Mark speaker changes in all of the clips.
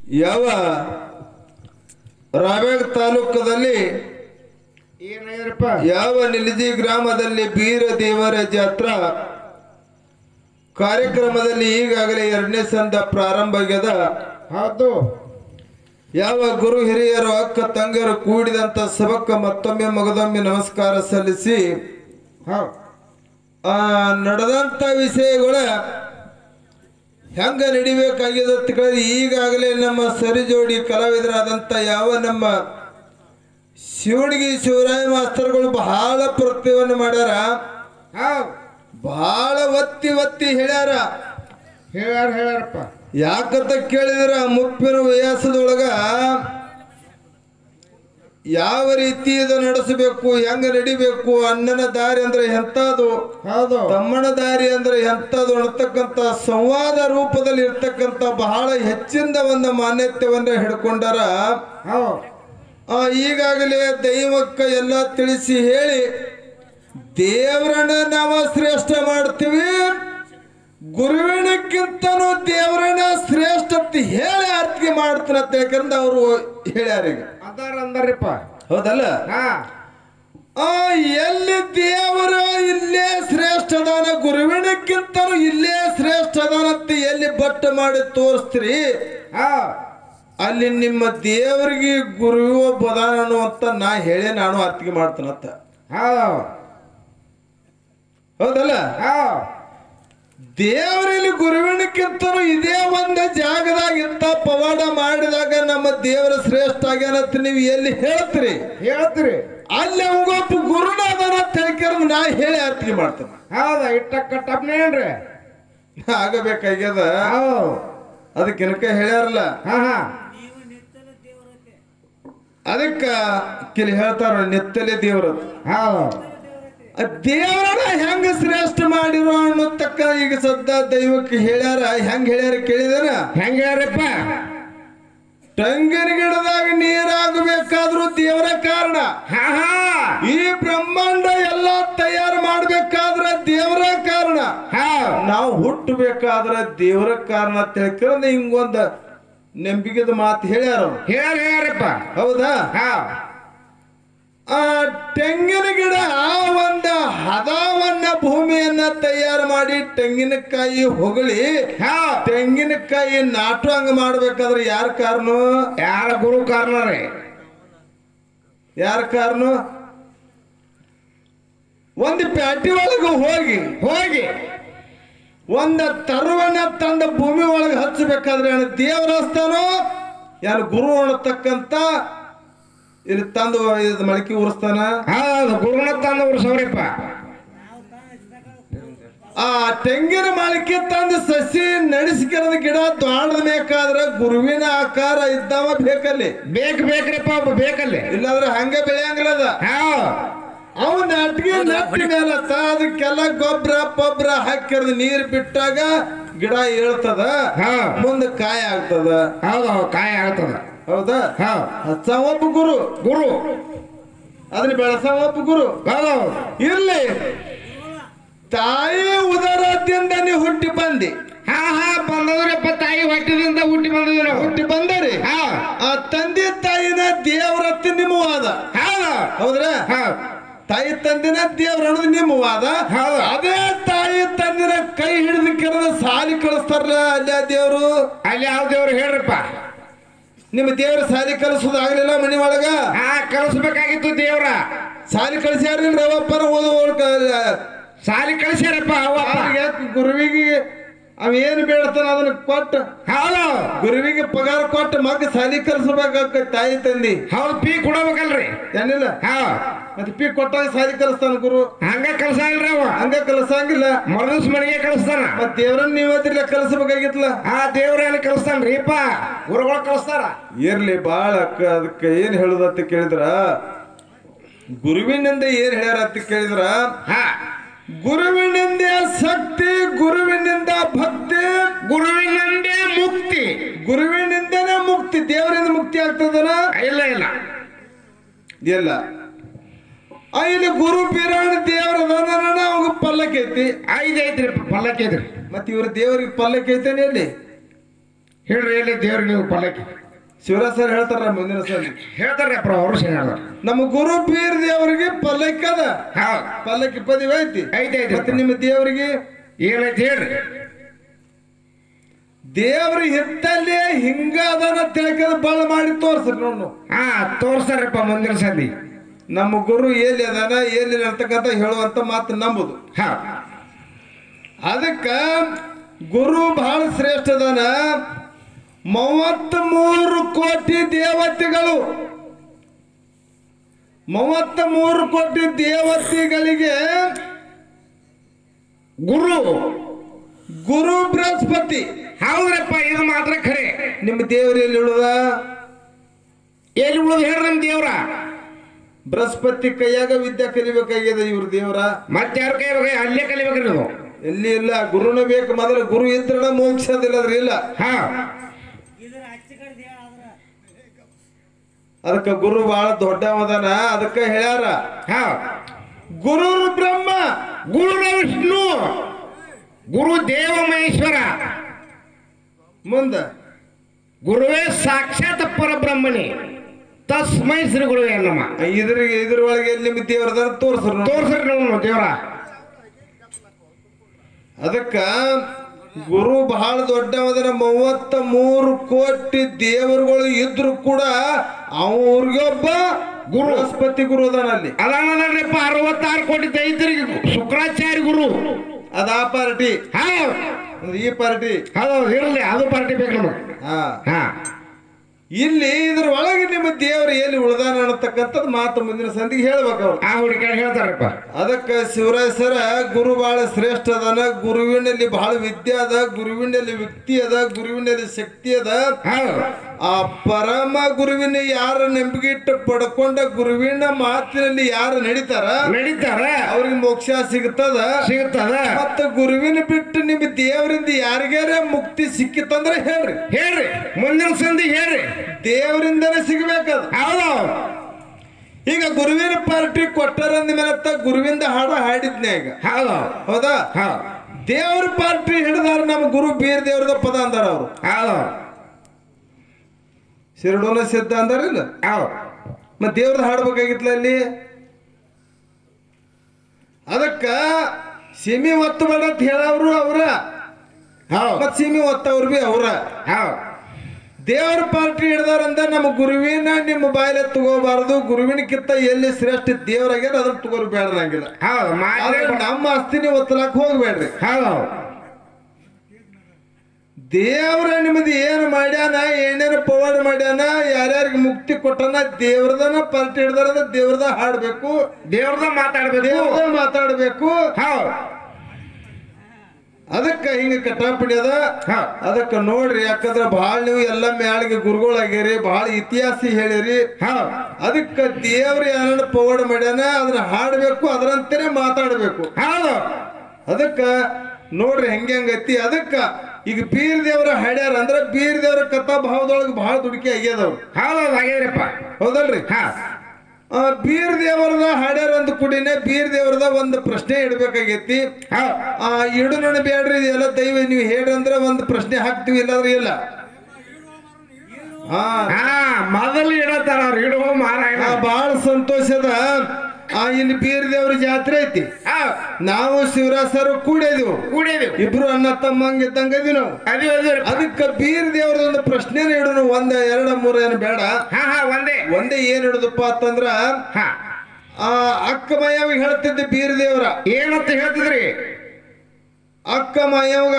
Speaker 1: ಯಾವ ರಾವೇಗ ತಾಲೂಕದಲ್ಲಿ
Speaker 2: ಏನಾಗ್ಯಾರಪ್ಪ
Speaker 1: ಯಾವ ನಿಲಜಿ ಗ್ರಾಮದಲ್ಲಿ ಬೀರ ದೇವರ ಜಾತ್ರಾ ಕಾರ್ಯಕ್ರಮದಲ್ಲಿ ಈಗಾಗಲೇ ಎರಡನೇ ಸಂದ ಪ್ರಾರಂಭ ಆಗ್ಯದ
Speaker 2: ಹೌದು
Speaker 1: ಯಾವ ಗುರು ಹಿರಿಯರು ಅಕ್ಕ ತಂಗರು ಕೂಡಿದಂತ ಸಭಕ್ಕ ಮತ್ತೊಮ್ಮೆ ಮಗದೊಮ್ಮೆ ನಮಸ್ಕಾರ ಸಲ್ಲಿಸಿ
Speaker 2: ಹೌದು
Speaker 1: ಆ ನಡೆದಂತ ವಿಷಯಗಳ ಹೆಂಗ ನಡಿಬೇಕಾಗಿದೆ ಅಂತ ಕೇಳಿದ್ರೆ ಈಗಾಗಲೇ ನಮ್ಮ ಸರಿಜೋಡಿ ಕಲಾವಿದರಾದಂಥ ಯಾವ ನಮ್ಮ ಶಿವಣಿಗೆ ಶಿವರಾಯ ಮಾಸ್ತರ್ಗಳು ಬಹಳ ಪ್ರತಿವನ್ನು ಮಾಡ್ಯಾರ
Speaker 2: ಹೌದು
Speaker 1: ಬಹಳ ಒತ್ತಿ ಒತ್ತಿ ಹೇಳ್ಯಾರ
Speaker 2: ಹೇಳ್ಯಾರ ಹೇಳ್ಯಾರಪ್ಪ
Speaker 1: ಯಾಕಂತ ಕೇಳಿದ್ರ ಮುಪ್ಪಿನ ವಯಸ್ಸದೊಳಗ ಯಾವ ರೀತಿ ಇದು ನಡೆಸಬೇಕು ಹೆಂಗ ನಡಿಬೇಕು ಅಣ್ಣನ ದಾರಿ ಅಂದ್ರೆ ಎಂತದು
Speaker 2: ಹೌದು
Speaker 1: ತಮ್ಮನ ದಾರಿ ಅಂದ್ರೆ ಎಂತದು ಅನ್ನತಕ್ಕಂತ ಸಂವಾದ ರೂಪದಲ್ಲಿ ಇರ್ತಕ್ಕಂತ ಬಹಳ ಹೆಚ್ಚಿನ ಒಂದು ಮಾನ್ಯತ್ಯವನ್ನ ಹಿಡ್ಕೊಂಡಾರ
Speaker 2: ಹೌದು
Speaker 1: ಆ, ಈಗಾಗಲೇ ದೈವಕ್ಕ ಎಲ್ಲ ತಿಳಿಸಿ ಹೇಳಿ ದೇವರನ್ನ ನಾವು ಶ್ರೇಷ್ಠ ಮಾಡ್ತೀವಿ ಗುರುವಿನಕ್ಕಿಂತನೂ ದೇವರನ್ನ ಶ್ರೇಷ್ಠ ಅಂತ ಹೇಳಿ ಅರ್ಥಿಗೆ ಮಾಡ್ತಾನಂತ ಯಾಕಂದ್ರೆ ಅವರು ಹೇಳ್ಯಾರ ಈಗ
Speaker 2: ಅದಾರ ಅಂದಾರಪ್ಪ
Speaker 1: ಹೌದಲ್ಲ
Speaker 2: ಹಾ
Speaker 1: ಆ ಎಲ್ಲಿ ದೇವರ ಇಲ್ಲೇ ಶ್ರೇಷ್ಠ ಅದಾನ ಗುರುವಿನಕ್ಕಿಂತನೂ ಇಲ್ಲೇ ಶ್ರೇಷ್ಠ ಅದಾನಂತ ಎಲ್ಲಿ ಬಟ್ಟ ಮಾಡಿ ತೋರಿಸ್ತೀರಿ
Speaker 2: ಹಾ
Speaker 1: ಅಲ್ಲಿ ನಿಮ್ಮ ದೇವರಿಗೆ ಗುರು ಒಬ್ಬ ಅದಾನ ಅನ್ನುವಂತ ನಾ ಹೇಳಿ ನಾನು ಅರ್ತಿಗೆ ಮಾಡ್ತಾನಂತ
Speaker 2: ಹೌದು
Speaker 1: ಹೌದಲ್ಲ
Speaker 2: ಹಾ
Speaker 1: ದೇವರಲ್ಲಿ ಗುರುವಿನಕ್ಕಿಂತನೂ ಇದೇ ಒಂದು ಜಾಗದಾಗ ಇಂಥ ಪವಾಡ ಮಾಡಿದಾಗ ನಮ್ಮ ದೇವರ ಶ್ರೇಷ್ಠ ಆಗ್ಯಾನಂತ ನೀವು ಎಲ್ಲಿ ಹೇಳ್ತೀರಿ
Speaker 2: ಹೇಳ್ತೀರಿ
Speaker 1: ಅಲ್ಲಿ ಅವಂಗೊಬ್ಬ ಗುರುನಾದನ ತಿಳ್ಕರ್ ನಾ ಹೇಳಿ ಅರ್ತಿಗೆ ಮಾಡ್ತಾನೆ
Speaker 2: ಹೌದ ಇಟ್ಟ ಕಟ್ಟಪ್ನೇನ್ರಿ
Speaker 1: ಆಗಬೇಕಾಗ್ಯದ
Speaker 2: ಹೌದು
Speaker 1: ಅದಕ್ಕೆ ಇನ್ಕ ಹೇಳ್ಯಾರಲ್ಲ
Speaker 2: ಹಾ ಹಾ
Speaker 1: ಅದಕ್ಕ ಕೆಲ ಹೇಳ್ತಾರ ನೆತ್ತಲೆ ದೇವ್ರ
Speaker 2: ಹೌದು
Speaker 1: ದೇವರನ್ನ ಹೆಂಗ ಶ್ರೇಷ್ಠ ಮಾಡಿರೋ ಅನ್ನೋತಕ್ಕ ಈಗ ಸದ್ದ ದೈವಕ್ಕೆ ಹೇಳ್ಯಾರ ಹೆಂಗ್ ಹೇಳ್ಯಾರ ಕೇಳಿದಾರ
Speaker 2: ಹೆಂಗ ಹೇಳ್ರಪ್ಪ
Speaker 1: ಟಂಗಿನ ಗಿಡದಾಗ ನೀರಾಗಬೇಕಾದ್ರೂ ದೇವರ ಕಾರಣ
Speaker 2: ಹಾ ಹಾ
Speaker 1: ಈ ಬ್ರಹ್ಮಾಂಡ ಎಲ್ಲ ತಯಾರು ಮಾಡ್ಬೇಕಾದ್ರ ದೇವರ ಕಾರಣ
Speaker 2: ಹಾ
Speaker 1: ನಾವು ಹುಟ್ಟಬೇಕಾದ್ರ ದೇವರ ಕಾರಣ ತಿಳ್ಕೊಂಡ್ ಹಿಂಗೊಂದ ನಂಬಿಕೆದ ಮಾತು ಹೇಳ್ಯಾರ ಅವ್ರು.
Speaker 2: ಹೇಳ್ಯಾರ ಹೇಳ್ಯಾರಪ್ಪ
Speaker 1: ಹೌದಾ
Speaker 2: ಹಾ
Speaker 1: ಆ ತೆಂಗಿನ ಗಿಡ ಆ ಒಂದ ಹದವನ್ನ ಭೂಮಿಯನ್ನ ತಯಾರು ಮಾಡಿ ತೆಂಗಿನಕಾಯಿ ಹೊಗಳಿ
Speaker 2: ಹಾ
Speaker 1: ತೆಂಗಿನಕಾಯಿ ನಾಟು ಹಂಗ ಮಾಡ್ಬೇಕಾದ್ರೆ ಯಾರ ಕಾರಣ
Speaker 2: ಯಾರ ಗುರು ಕಾರಣ ರೀ
Speaker 1: ಯಾರ ಕಾರಣ ಒಂದು ಪ್ಯಾಟಿ ಒಳಗೆ ಹೋಗಿ
Speaker 2: ಹೋಗಿ
Speaker 1: ಒಂದ ತರುವನ್ನ ತಂದ ಭೂಮಿ ಒಳಗೆ ಹಚ್ಚಬೇಕಾದ್ರೆ ಏನು ದೇವರ ಹಚ್ತಾನೋ ಏನು ಗುರು ಅನ್ನತಕ್ಕಂತ ಇಲ್ಲಿ ತಂದು ಇದು ಮಳಕಿ ಉರಿಸ್ತಾನ
Speaker 2: ಹೌದು ಗುರುನ ತಂದವ್ರು ಸೌರಪ್ಪ
Speaker 1: ಆ ತೆಂಗಿನ ಮಾಳಿಕೆ ತಂದು ಸಸಿ ನಡೆಸಿಕೆರದ ಗಿಡ ದ್ವಾಡದ ಬೇಕಾದ್ರ ಗುರುವಿನ ಆಕಾರ ಇದ್ದಾವ ಬೇಕಲ್ಲಿ
Speaker 2: ಬೇಕು ಬೇಕ್ರಿಪ್ಪ ಒಬ್ಬ ಬೇಕಲ್ಲಿ
Speaker 1: ಇಲ್ಲಾಂದ್ರೆ ಹಂಗ ಬೆಳೆಯಂಗಿಲ್ಲ ಅದ
Speaker 2: ಹಾ
Speaker 1: ಅವನ ಅಟ್ಗೆ ನಟ್ಟಿ ಮೇಲೆ ಅದಕ್ಕೆಲ್ಲ ಗೊಬ್ಬರ ಪೊಬ್ಬರ ಹಾಕಿರದ ನೀರ್ ಬಿಟ್ಟಾಗ ಗಿಡ ಏಳ್ತದ
Speaker 2: ಹಾ
Speaker 1: ಮುಂದೆ ಕಾಯಿ ಆಗ್ತದ
Speaker 2: ಹೌದು ಹೌದು ಕಾಯಿ ಆಗ್ತದ
Speaker 1: ಹೌದಾ
Speaker 2: ಹಾ
Speaker 1: ಹಚ್ಚ ಒಬ್ಬ ಗುರು
Speaker 2: ಗುರು
Speaker 1: ಅದನ್ನ ಬೆಳೆಸ ಒಬ್ಬ ಗುರು
Speaker 2: ಹೌದು
Speaker 1: ಇರ್ಲಿ ತಾಯಿ ಉದರದಿಂದ ನೀವು ಹುಟ್ಟಿ ಬಂದಿ
Speaker 2: ಹಾ ಹಾ ಬಂದದ್ರಪ್ಪ ತಾಯಿ ಹೊಟ್ಟಿದಿಂದ ಹುಟ್ಟಿ ಬಂದಿದ್ರು ನಾವು
Speaker 1: ಹುಟ್ಟಿ ಬಂದರಿ
Speaker 2: ಹಾ
Speaker 1: ಆ ತಂದೆ ತಾಯಿನ ದೇವರತ್ತ ನಿಮ್ಮ ವಾದ
Speaker 2: ಹೌದು
Speaker 1: ಹೌದ್ರ
Speaker 2: ಹಾ
Speaker 1: ತಾಯಿ ತಂದಿನ ದೇವ್ರ ಅನ್ನೋದು ನಿಮ್ಮ ವಾದ
Speaker 2: ಹೌದು.
Speaker 1: ಅದೇ ತಾಯಿ ತಂದಿನ ಕೈ ಹಿಡಿದು ಕೆರೆದ ಸಾಲಿ ಕಳಿಸ್ತಾರಲ್ಲ ಅಲ್ಲೇ ದೇವ್ರು
Speaker 2: ಅಲ್ಲಿ ಯಾವ ದೇವ್ರು ಹೇಳ್ರಪ್ಪ
Speaker 1: ನಿಮ್ಮ ದೇವ್ರ ಸಾಲಿ ಕಲಿಸೋದು ಆಗ್ಲಿಲ್ಲ ಮನಿ ಒಳಗ
Speaker 2: ಹಾ ಕಳಿಸ್ಬೇಕಾಗಿತ್ತು ದೇವ್ರ
Speaker 1: ಸಾಲಿ ಕಳಿಸ್ಯಾರಿಲ್ರಿ ಅವಪ್ಪನ ಓದು
Speaker 2: ಸಾಲಿ ಕಳಿಸ್ಯಾರಪ್ಪ ಅವಪ್ಪ
Speaker 1: ಗುರುವಿಗೆ ಅವ ಏನು ಬೇಡ್ತಾನ ಅದನ್ನ ಕೊಟ್ಟು
Speaker 2: ಹೌದು
Speaker 1: ಗುರುವಿಗೆ ಪಗಾರ ಕೊಟ್ಟು ಮಗ ಸಾಲಿ ಕಲಿಸ್ಬೇಕಾಗ ತಾಯಿ ತಂದಿ
Speaker 2: ಹೌದು ಪೀ ಕೊಡಬೇಕಲ್ರಿ
Speaker 1: ಏನಿಲ್ಲ
Speaker 2: ಹಾ
Speaker 1: ಮತ್ತೆ ಪೀಕ್ ಕೊಟ್ಟಾಗ ಸಾಲಿ ಕಲಿಸ್ತಾನ ಗುರು
Speaker 2: ಹಂಗ ಕಳ್ಸಲ್ರಿ ಅವ
Speaker 1: ಹಂಗ ಕಲಿಸಂಗಿಲ್ಲ
Speaker 2: ಮರದಿವ್ಸ ಮನೆಗೆ ಕಳಿಸ್ತಾನ
Speaker 1: ಮತ್ ದೇವ್ರನ್ನ ನೀವತ್ತಿರ್ಲ ಕಲಿಸ್ಬೇಕಾಗಿತ್ತಲ್ಲ
Speaker 2: ಆ ದೇವ್ರೇನು ಕಳಿಸ್ತಾನ್ರಿಪ್ಪ ಗುರುಗಳು ಕಳಿಸ್ತಾರ
Speaker 1: ಇರ್ಲಿ ಬಾಳ ಕ- ಅದಕ್ಕೆ ಏನ್ ಹೇಳುದತ್ತ ಕೇಳಿದ್ರ ಗುರುವಿನಿಂದ ಏನ್ ಹೇಳ್ಯಾರ ಅಂತ ಕೇಳಿದ್ರ
Speaker 2: ಹಾ
Speaker 1: ಗುರುವಿನಿಂದ ಶಕ್ತಿ ಗುರುವಿನಿಂದ ಭಕ್ತಿ
Speaker 2: ಗುರುವಿನಿಂದೇ ಮುಕ್ತಿ
Speaker 1: ಗುರುವಿನಿಂದನೇ ಮುಕ್ತಿ ದೇವರಿಂದ ಮುಕ್ತಿ ಆಗ್ತದನ
Speaker 2: ಇಲ್ಲ ಇಲ್ಲ
Speaker 1: ಇಲ್ಲ ಆ, ಇಲ್ಲಿ ಗುರು ಪಿರಾಣ ದೇವರ ಅವಾಗ ಪಲ್ಲಕ್ಕಿ ಐತಿ
Speaker 2: ಐದು ಐತ್ರಿ ಪಲ್ಲಕ್ಕಿ ಐತ್ರಿ
Speaker 1: ಮತ್ ಇವ್ರ ದೇವರಿಗೆ ಪಲ್ಲಕ್ಕಿ ಐತೇನೆ ಎಲ್ಲಿ
Speaker 2: ಹೇಳ್ರಿ ಎಲ್ಲಿ ದೇವ್ರಿಗೆ ನೀವು ಪಲ್ಲಕ್ಕಿ
Speaker 1: ಶಿವರಾಜ್ ಸರ್ ಹೇಳ್ತಾರ ಮುಂದಿನ ಸಲ
Speaker 2: ಹೇಳ್ತಾರ್ರಿ ಅಪ್ಪ ಅವರು ಹೇಳ್ತಾರ
Speaker 1: ನಮ್ಮ ಗುರು ಪೀರ್ ದೇವರಿಗೆ ಪಲ್ಲಕ್ಕಿ ಅದ
Speaker 2: ಹೌದು
Speaker 1: ಪಲ್ಲಕ್ಕಿ ಪದಿವಿ ಐತಿ
Speaker 2: ಐತೆ ಐತೆ
Speaker 1: ಮತ್ತೆ ನಿಮ್ಮ ದೇವರಿಗೆ
Speaker 2: ಏನೈತಿ ಹೇಳ್ರಿ
Speaker 1: ದೇವ್ರ ಹಿತ್ತಲ್ಲಿ ಹಿಂಗ ಅದನ್ನ ತಿಳ್ಕದ ಬಳ ಮಾಡಿ ತೋರ್ಸ್ರಿ ನೋಡು
Speaker 2: ಹಾ ತೋರ್ಸ್ತಾರಪ್ಪ ಮುಂದಿನ ಸಂಧಿ
Speaker 1: ನಮ್ಮ ಗುರು ಎಲ್ಲಿ ಅದಾನ ಎಲ್ಲಿ ಅಂತಕ್ಕಂಥ ಹೇಳುವಂತ ಮಾತು ನಂಬುದು
Speaker 2: ಹಾ
Speaker 1: ಅದಕ್ಕ ಗುರು ಬಹಳ ಶ್ರೇಷ್ಠ ಅದಾನ ಮೂವತ್ತ್ ಮೂರು ಕೋಟಿ ದೇವತೆಗಳು ಮೂವತ್ತ್ ಮೂರು ಕೋಟಿ ದೇವತೆಗಳಿಗೆ
Speaker 2: ಗುರು
Speaker 1: ಗುರು ಬೃಹಸ್ಪತಿ
Speaker 2: ಹೌದ್ರಪ್ಪ ಇದು ಮಾತ್ರ ಖರೆ
Speaker 1: ನಿಮ್ಮ ದೇವ್ರ ಎಲ್ಲಿ ಇಳುದ
Speaker 2: ಎಲ್ಲಿ ಉಳಿದು ಹೇಳ್ರಿ ನಮ್ ದೇವ್ರ
Speaker 1: ಬೃಹಸ್ಪತಿ ಕೈಯಾಗ ವಿದ್ಯೆ ಕಲಿಬೇಕಾಗ್ಯದ ಇವ್ರ ದೇವ್ರ
Speaker 2: ಮತ್ತೆ ಯಾರ ಕೈ ಬಗ್ಗೆ ಅಲ್ಲೇ ಕಲಿಬೇಕ್ರಿ ನೀವು
Speaker 1: ಎಲ್ಲಿ ಇಲ್ಲ ಗುರುನ ಬೇಕು ಮೊದಲು ಗುರು ಇದ್ರ ಮೋಕ್ಷದಿಲ್ಲ ಅದ್ರ ಇಲ್ಲ
Speaker 2: ಹಾ
Speaker 1: ಅದಕ್ಕ ಗುರು ಬಹಳ ದೊಡ್ಡವದಾನ ಅದಕ್ಕ ಹೇಳ್ಯಾರ
Speaker 2: ಹಾ
Speaker 1: ಗುರು ಬ್ರಹ್ಮ
Speaker 2: ಗುರು ವಿಷ್ಣು ಗುರು ದೇವ ಮಹೇಶ್ವರ
Speaker 1: ಮುಂದ
Speaker 2: ಗುರುವೇ ಸಾಕ್ಷಾತ್ ಪರಬ್ರಹ್ಮಣಿ ತಸ್ಮೈ ಶ್ರೀ ಗುರುವೇ ನಮ್ಮ
Speaker 1: ಇದ್ರ ಇದ್ರ ಒಳಗೆ ಎಲ್ಲಿ ನಿಮ್ಮ ದೇವ್ರದ ತೋರ್ಸ್ರು ನೋಡು.
Speaker 2: ತೋರ್ಸ್ರಿ ನಾವು ದೇವ್ರ
Speaker 1: ಅದಕ್ಕ ಗುರು ಬಹಳ ದೊಡ್ಡವದನ ಮೂವತ್ತ ಮೂರು ಕೋಟಿ ದೇವರುಗಳು ಇದ್ರು ಕೂಡ ಅವ್ರಿಗೊಬ್ಬ ಗುರು ಬೃಹಸ್ಪತಿ ಗುರು ಅದಾನ ಅಲ್ಲಿ
Speaker 2: ಅದಾನದಲ್ರಿಪ್ಪ ಅರವತ್ತಾರು ಕೋಟಿ ದೈತ್ಯರಿಗೆ ಶುಕ್ರಾಚಾರ್ಯ ಗುರು
Speaker 1: ಅದ ಆ ಪಾರ್ಟಿ
Speaker 2: ಹಾ
Speaker 1: ಅಂದ್ರೆ ಈ ಪಾರ್ಟಿ
Speaker 2: ಹೌದು ಇರಲಿ ಅದು ಪಾರ್ಟಿ ಬೇಕು ನಮಗೆ
Speaker 1: ಹಾ
Speaker 2: ಹಾ
Speaker 1: ಇಲ್ಲಿ ಇದ್ರ ಒಳಗೆ ನಿಮ್ಮ ದೇವರು ಎಲ್ಲಿ ಉಳ್ದಾನ ಅನ್ನತಕ್ಕಂಥದ್ದು ಮಾತು ಮುಂದಿನ ಸಂದಿಗೆ ಹೇಳ್ಬೇಕು ಅವ್ರು
Speaker 2: ಆ ಹುಡುಗ ಹೇಳ್ತಾರಪ್ಪ
Speaker 1: ಅದಕ್ಕೆ ಶಿವರಾಜ್ ಸರ ಗುರು ಬಹಳ ಶ್ರೇಷ್ಠ ಅದಾನ ಗುರುವಿನಲ್ಲಿ ಬಹಳ ವಿದ್ಯೆ ಅದ ಗುರುವಿನಲ್ಲಿ ವ್ಯಕ್ತಿ ಅದ ಗುರುವಿನಲ್ಲಿ ಶಕ್ತಿ ಅದ
Speaker 2: ಹೌದು
Speaker 1: ಆ ಪರಮ ಗುರುವಿನ ಯಾರ ನಂಬಿಕೆ ಇಟ್ಟು ಪಡ್ಕೊಂಡ ಗುರುವಿನ ಮಾತಿನಲ್ಲಿ ಯಾರು ನಡೀತಾರ
Speaker 2: ನಡೀತಾರ
Speaker 1: ಅವ್ರಿಗೆ ಮೋಕ್ಷ ಸಿಗ್ತದ
Speaker 2: ಸಿಗುತ್ತದ
Speaker 1: ಮತ್ತ ಗುರುವಿನ ಬಿಟ್ಟು ನಿಮ್ಮ ದೇವರಿಂದ ಯಾರಿಗಾರ ಮುಕ್ತಿ ಸಿಕ್ಕಿತ್ತಂದ್ರೆ ಹೇಳ್ರಿ
Speaker 2: ಹೇಳ್ರಿ ಮುಂದಿನ ಸಂಧಿ ಹೇಳ್ರಿ
Speaker 1: ದೇವರಿಂದನೇ ಸಿಗ್ಬೇಕದ
Speaker 2: ಹೌದು
Speaker 1: ಈಗ ಗುರುವಿನ ಪಾರ್ಟಿ ಕೊಟ್ಟಾರಂದ ಮೇಲೆ ಗುರುವಿಂದ ಹಾಡ ಹಾಡಿದ್ನೆ ಈಗ
Speaker 2: ಹೌದು
Speaker 1: ಹೌದಾ
Speaker 2: ಹೌದು
Speaker 1: ದೇವ್ರ ಪಾರ್ಟಿ ಹಿಡಿದಾರ ನಮ್ಮ ಗುರು ಬೀರ್ ದೇವ್ರದ ಪದ ಅಂದಾರ ಅವರು
Speaker 2: ಹೌದು
Speaker 1: ಶಿರಡೋನ ಸಿದ್ಧ ಅಂದಾರಿಲ್ಲ
Speaker 2: ಹೌದು
Speaker 1: ಮತ್ ದೇವ್ರದ್ದು ಹಾಡ್ಬೇಕಾಗಿತ್ಲ ಅಲ್ಲಿ ಅದಕ್ಕ ಸಿಮಿ ಒತ್ತು ಬೇಡ ಅಂತ ಹೇಳವ್ರು ಅವ್ರ
Speaker 2: ಹೌದು
Speaker 1: ಮತ್ ಸಿಮಿ ಒತ್ತವ್ರು ಬಿ ಅವ್ರ
Speaker 2: ಹೌದು
Speaker 1: ದೇವ್ರ ಪಾರ್ಟಿ ಹಿಡ್ದಾರಂದ ನಮ್ಮ ಗುರುವಿನ ನಿಮ್ಮ ಬಾಯಿಲೆ ತಗೋಬಾರದು ಗುರುವಿನಕ್ಕಿಂತ ಎಲ್ಲಿ ಶ್ರೇಷ್ಠ ದೇವ್ರಾಗ್ಯಾರ ಅದ್ರ ತಗೋರು ಬೇಡದಂಗಿಲ್ಲ
Speaker 2: ಹೌದು
Speaker 1: ಆದ್ರೆ
Speaker 2: ಮಾತ್ರ
Speaker 1: ನಮ್ಮ ಆಸ್ತಿನಿ ಒತ್ತಲಾಕ್ ಹೋಗ್ಬೇಡ್ರಿ
Speaker 2: ಹೌದು
Speaker 1: ದೇವ್ರ ನಿಮ್ದು ಏನು ಮಾಡ್ಯಾನ ಏನೇನು ಪವಾಡ ಮಾಡ್ಯಾನ ಯಾರ್ಯಾರಿಗೆ ಮುಕ್ತಿ ಕೊಟ್ಟನ ದೇವ್ರದನ ಪಾರ್ಟಿ ಹಿಡ್ದಾರದ ದೇವ್ರದ ಹಾಡ್ಬೇಕು
Speaker 2: ದೇವ್ರದ ಮಾತಾಡ್ಬೇಕು
Speaker 1: ದೇವ್ರದ ಮಾತಾಡ್ಬೇಕು
Speaker 2: ಹೌದು
Speaker 1: ಅದಕ್ಕ ಹಿಂಗ ಕಟಾಪಡಿ ಅದ
Speaker 2: ಹೌದು
Speaker 1: ಅದಕ್ಕ ನೋಡ್ರಿ ಯಾಕಂದ್ರ ಬಹಳ ನೀವು ಎಲ್ಲ ಮ್ಯಾಳಿಗೆ ಗುರುಗಳಾಗ್ಯಾರಿ ಬಹಳ ಇತಿಹಾಸ ಹೇಳಿರಿ
Speaker 2: ಹೌದು
Speaker 1: ಅದಕ್ಕ ದೇವ್ರ ಏನಾರ ಪವಾಡ ಮಾಡ್ಯಾನ ಅದನ್ನ ಹಾಡ್ಬೇಕು ಅದರಂತೆನೆ ಮಾತಾಡ್ಬೇಕು
Speaker 2: ಹೌದು
Speaker 1: ಅದಕ್ಕ ನೋಡ್ರಿ ಹೆಂಗೆ ಹೆಂಗೈತಿ ಅದಕ್ಕ ಈಗ ಬೀರ್ ದೇವ್ರ ಹಾಡ್ಯಾರ ಅಂದ್ರ ಬೀರ್ ದೇವ್ರ ಕಥಾ ಭಾವದೊಳಗೆ ಬಹಳ ದುಡುಕಿ ಆಗ್ಯದವ್ರು
Speaker 2: ಹೌದು ಹಾಗೇದ್ರಪ್ಪ
Speaker 1: ಹೌದಲ್ರಿ
Speaker 2: ಹಾ
Speaker 1: ಆ, ಬೀರ್ ದೇವರದ ಹಾಡ್ಯಾರ ಅಂದ ಕೂಡಿನೇ ಬೀರ್ ದೇವರದ ಒಂದು ಪ್ರಶ್ನೆ ಇಡ್ಬೇಕಾಗೈತಿ
Speaker 2: ಹೌದು
Speaker 1: ಆ ಇಡು ನೋಡಿ ಬೇಡ್ರಿ ಇದೆಲ್ಲ ದೈವ ನೀವು ಹೇಳ್ರಿ ಅಂದ್ರೆ ಒಂದು ಪ್ರಶ್ನೆ ಹಾಕ್ತಿವಿ ಇಲ್ಲಾಂದ್ರೆ ಇಲ್ಲ ಹಾ
Speaker 2: ಹಾ ಮೊದಲು ಇಡತ್ತಾರ ಅವ್ರು ಇಡುವ ಮಾರಾಯ
Speaker 1: ಆ, ಬಹಳ ಸಂತೋಷದ ಆ ಇಲ್ಲಿ ಬೀರ್ ದೇವ್ರ ಜಾತ್ರೆ ಐತಿ
Speaker 2: ಹೌದು
Speaker 1: ನಾವು ಶಿವರಾಜ್ ಸರ್ ಕೂಡಿದೀವಿ
Speaker 2: ಕೂಡಿದೀವಿ
Speaker 1: ಇಬ್ರು ಅಣ್ಣ ತಮ್ಮಂಗ ಇದ್ದಂಗ ಇದೀವಿ ನಾವು
Speaker 2: ಅದು ಅದು
Speaker 1: ಅದಕ್ಕೆ ಬೀರ್ ದೇವ್ರದ ಒಂದು ಪ್ರಶ್ನೆ ಇಡೋಣ ಒಂದ ಎರಡ ಮೂರ ಏನು ಬೇಡ
Speaker 2: ಹಾ ಹಾ ಒಂದೇ
Speaker 1: ಒಂದೇ ಏನ್ ಹಿಡುದಪ್ಪ ಅಂತಂದ್ರ
Speaker 2: ಹಾ
Speaker 1: ಆ ಅಕ್ಕ ಮಾಯವಾಗ ಹೇಳ್ತಿದ್ದೆ ಬೀರ್ ದೇವ್ರ
Speaker 2: ಏನಂತ ಹೇಳ್ತಿದ್ರಿ
Speaker 1: ಅಕ್ಕ ಮಾಯವಾಗ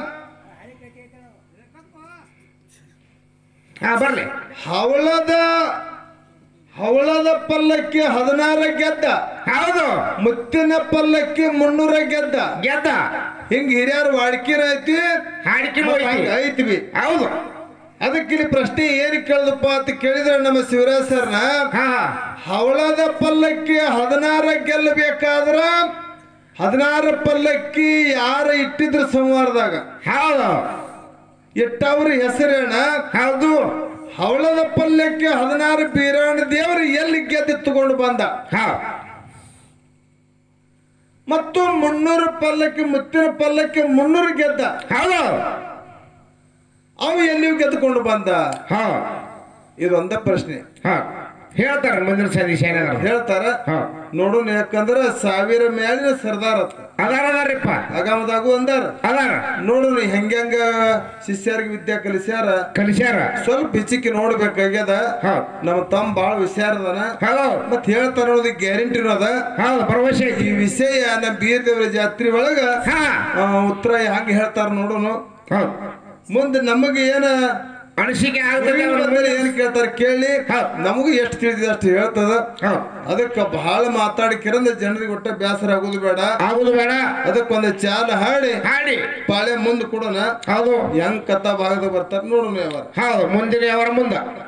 Speaker 2: ಹಾ ಬರ್ಲಿ
Speaker 1: ಹವಳದ ಹವಳದ ಪಲ್ಲಕ್ಕಿ ಹದಿನಾರ ಗೆದ್ದ
Speaker 2: ಹೌದು
Speaker 1: ಮುತ್ತಿನ ಪಲ್ಲಕ್ಕಿ ಮುನ್ನೂರ ಗೆದ್ದ
Speaker 2: ಗೆದ್ದ
Speaker 1: ಹಿಂಗ ಹಿರಿಯರು ವಾಡ್ಕಿನ ಐತಿ
Speaker 2: ಹಾಡಿಕೆ
Speaker 1: ಮತ್ತ್ ಹಂಗ್ ಐತಿವಿ
Speaker 2: ಹೌದು
Speaker 1: ಅದಕ್ಕೆ ಇಲ್ಲಿ ಪ್ರಶ್ನೆ ಏನ್ ಕೇಳಿದಪ್ಪ ಅಂತ ಕೇಳಿದ್ರೆ ನಮ್ಮ ಶಿವರಾಜ್ ಸರ್ನ
Speaker 2: ಹಾ ಹಾ
Speaker 1: ಹವಳದ ಪಲ್ಲಕ್ಕಿ ಹದಿನಾರ ಗೆಲ್ಲಬೇಕಾದ್ರ ಹದಿನಾರು ಪಲ್ಲಕ್ಕಿ ಯಾರ ಇಟ್ಟಿದ್ರು ಸಂವಾರದಾಗ
Speaker 2: ಹೌದು
Speaker 1: ಇಟ್ಟವ್ರ ಹೆಸರೇನ
Speaker 2: ಹೌದು
Speaker 1: ಹವಳದ ಪಲ್ಲಕ್ಕಿ ಹದಿನಾರು ಬೀರಾಣ ದೇವರು ಎಲ್ಲಿ ಗೆದ್ದು ತಗೊಂಡು ಬಂದ
Speaker 2: ಹಾ
Speaker 1: ಮತ್ತು ಮುನ್ನೂರು ಪಲ್ಲಕ್ಕಿ ಮುತ್ತಿನ ಪಲ್ಲಕ್ಕಿ ಮುನ್ನೂರು ಗೆದ್ದ
Speaker 2: ಹೌದು
Speaker 1: ಅವ ಎಲ್ಲಿಯೂ ಗೆದ್ದುಕೊಂಡು ಬಂದ
Speaker 2: ಹಾ
Speaker 1: ಇದೊಂದ ಪ್ರಶ್ನೆ
Speaker 2: ಹಾ ಹೇಳ್ತಾರ ಮುಂದಿನ ಸದೀಶ್ ಏನಾದ್ರ
Speaker 1: ಹೇಳ್ತಾರ
Speaker 2: ಹಾ
Speaker 1: ನೋಡು ಯಾಕಂದ್ರ ಸಾವಿರ ಮ್ಯಾಲಿನ ಸರ್ದಾರ್ ಅತ್ತ
Speaker 2: ಅದಾರ ಅದಾರಿಪ್ಪ
Speaker 1: ಅಗಾಮದಾಗು ಅಂದಾರ
Speaker 2: ಅದಾರ
Speaker 1: ನೋಡು ಹೆಂಗ ಶಿಷ್ಯರಿಗೆ ವಿದ್ಯಾ ಕಲಿಸ್ಯಾರ
Speaker 2: ಕಲಿಸ್ಯಾರ
Speaker 1: ಸ್ವಲ್ಪ ಹೆಚ್ಚಿಗೆ ನೋಡ್ಬೇಕಾಗ್ಯದ
Speaker 2: ಹಾ
Speaker 1: ನಮ್ಮ ತಮ್ಮ ಬಾಳ ಹುಷಾರದನ
Speaker 2: ಹೌದು
Speaker 1: ಮತ್ ಹೇಳ್ತಾರ ನೋಡಿದ ಗ್ಯಾರಂಟಿ ಅದ
Speaker 2: ಹೌದು ಭರವಸೆ ಐತಿ
Speaker 1: ಈ ವಿಷಯ ನಮ್ಮ ಬೀರ್ ದೇವರ ಜಾತ್ರೆ ಒಳಗ
Speaker 2: ಹಾ
Speaker 1: ಆ, ಉತ್ತರ ಹಂಗ ಹೇಳ್ತಾರ ನೋಡುನು
Speaker 2: ಹೌದು
Speaker 1: ಮುಂದೆ ನಮಗೆ ಏನ
Speaker 2: ಅನಿಸಿಕೆ ಆಗ್ತದೆ
Speaker 1: ಊರಿನ
Speaker 2: ಅವ್ರ
Speaker 1: ಬಂದ್ಮೇಲೆ ಏನ್ ಕೇಳ್ತಾರ ಕೇಳಿ
Speaker 2: ಹೌದ್.
Speaker 1: ನಮಗೂ ಎಷ್ಟು ತಿಳಿದಿದೆ ಅಷ್ಟು ಹೇಳ್ತದ
Speaker 2: ಹೌದು
Speaker 1: ಅದಕ್ಕ ಬಹಳ ಮಾತಾಡಿಕಿರಂದ ಜನರಿಗೆ ಒಟ್ಟ ಬೇಸರ ಆಗೋದು ಬೇಡ
Speaker 2: ಆಗುದು ಬೇಡ
Speaker 1: ಅದಕ್ಕೊಂದು ಚಾಲ ಹಾಡಿ
Speaker 2: ಹಾಡಿ
Speaker 1: ಪಾಳೆ ಮುಂದೆ ಕೊಡೋಣ
Speaker 2: ಹೌದು
Speaker 1: ಹೆಂಗ್ ಕಥಾ ಭಾಗದ ಬರ್ತಾರ ನೋಡೋಣ ಯಾವಾಗ
Speaker 2: ಹೌದು ಮುಂದಿನ ಅವರ ಮುಂದ